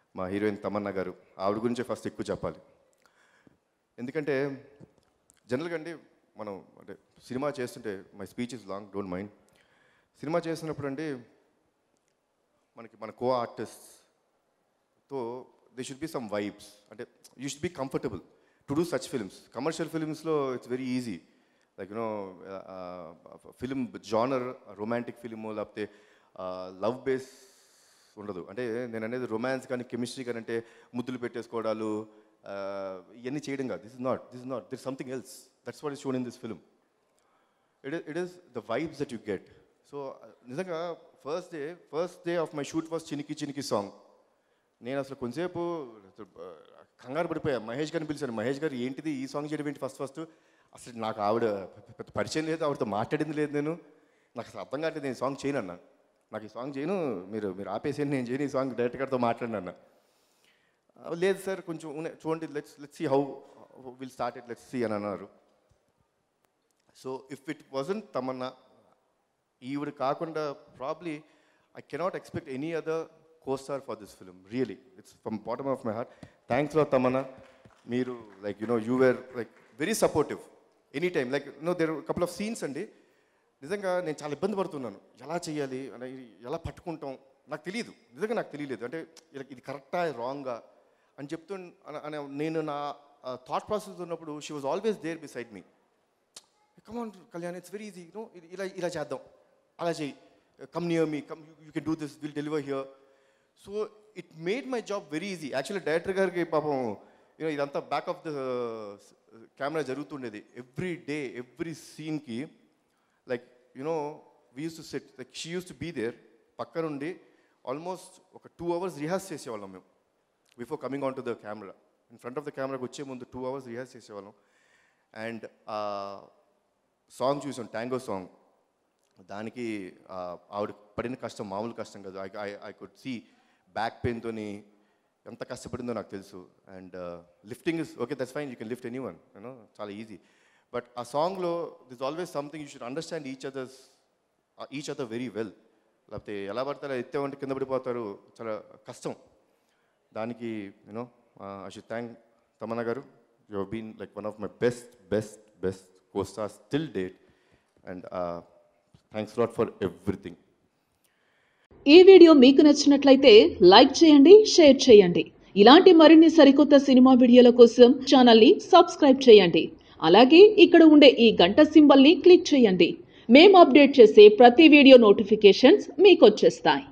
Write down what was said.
మా హీరోయిన్ తమన్నా గారు ఆవిడ గురించే ఫస్ట్ ఎక్కువ చెప్పాలి ఎందుకంటే జనరల్గా అండి మనం అంటే సినిమా చేస్తుంటే my speech is long don't mind cinema చేస్తున్నప్పుడు అండి మనకి మన కో ఆర్టిస్ట్తో they should be some vibes అంటే you should be comfortable to do such films commercial ఫిల్మ్స్లో it's very easy like you know film genre romantic film లేకపోతే లవ్ బేస్ ఉండదు అంటే నేను అనేది రొమాన్స్ కానీ కెమిస్ట్రీ కానీ అంటే ముద్దులు పెట్టేసుకోవడాలు uh, ఇవన్నీ చేయడం కాదు this is not this is not this something else that's what is shown in this film it it is the vibes that you get so నిజంగా first day first day of my shoot was చినికి చినికి song నేను అసలు కొంచెంసేపు అసలు, ఆ, కంగారు పడిపోయా మహేష్ గారిని పిలిచాను మహేష్ గారు ఏంటిది ఈ సాంగ్ చేయడం ఏంటి ఫస్ట్ ఫస్ట్ అసలు నాకు ఆవిడ పెద్ద పరిచయం లేదు ఆవిడతో మాట్లాడింది లేదు నేను నాకు అసలు అర్థం కావట్లేదు నేను ఈ సాంగ్ చేయను అన్న నాకు ఈ సాంగ్ చేయను మీరు మీరు ఆపేసేయండి నేను చేయను ఈ సాంగ్ డైరెక్టర్ గారితో మాట్లాడిన అన్న "ఆ, లేదు సార్ కొంచెం ఉన్నాయి. చూడండి let's let's see how will start it let's see అని అన్నారు so if it wasn't Tamannaah ఈవిడ కాకుండా probably I cannot expect any other costar for this film really it's from bottom of my heart thanks for Tamannaah మీరు like you know you were like very supportive any time like no there couple of scenes అండి నిజంగా నేను చాలా ఇబ్బంది పడుతున్నాను ఎలా చేయాలి అని ఎలా పట్టుకుంటాం నాకు తెలియదు నిజంగా నాకు తెలియలేదు అంటే ఇలా ఇది కరెక్టా రాంగా అని చెప్తూ అన- అనే నేను నా థాట్ ప్రాసెస్ ఉన్నప్పుడు she was always there beside me come on Kalyan it's very easy no ఇలా ఇలా చేద్దాం అలా చేయి come near me come you can do this will deliver here so it made my job very easy actually director గారికి పాపం you know ఇదంతా back of the camera జరుగుతుండేది every day every సీన్కి like you know we use to set like she use to be there పక్క నుండి almost ఒక two hours rehearse చేసేవాళ్ళం మేము before coming on to the camera in front of the కెమెరాకి వచ్చే ముందు టూ అవర్స్ రిహార్స్ చేసేవాళ్ళం అండ్ సాంగ్ చూసాం ట్యాంగో సాంగ్ దానికి ఆ, ఆవిడ పడిన కష్టం మామూలు కష్టం కాదు I I could see back పెయిన్తోని ఎంత కష్టపడిందో నాకు తెలుసు and lifting is okay that's fine you can lift any one you know చాలా ఈజీ బట్ ఆ సాంగ్లో this always something you should understand each others each other very well లేకపోతే ఎలా పడతారో ఎత్తేమంటే కింద పడిపోతారు చాలా కష్టం దానికి you know I should thank Tamannaah గారు you have been like one of my best best best costar still date and thanks lot for everything ఈ వీడియో మీకు నచ్చినట్లయితే లైక్ చేయండి షేర్ చేయండి ఇలాంటి మరిన్ని సరికొత్త సినిమా వీడియోల కోసం ఛానల్ని సబ్స్క్రైబ్ చేయండి అలాగే ఇక్కడ ఉండే ఈ గంట సింబల్ని క్లిక్ చేయండి మేము అప్డేట్ చేసే ప్రతి వీడియో నోటిఫికేషన్స్ మీకు వచ్చేస్తాయి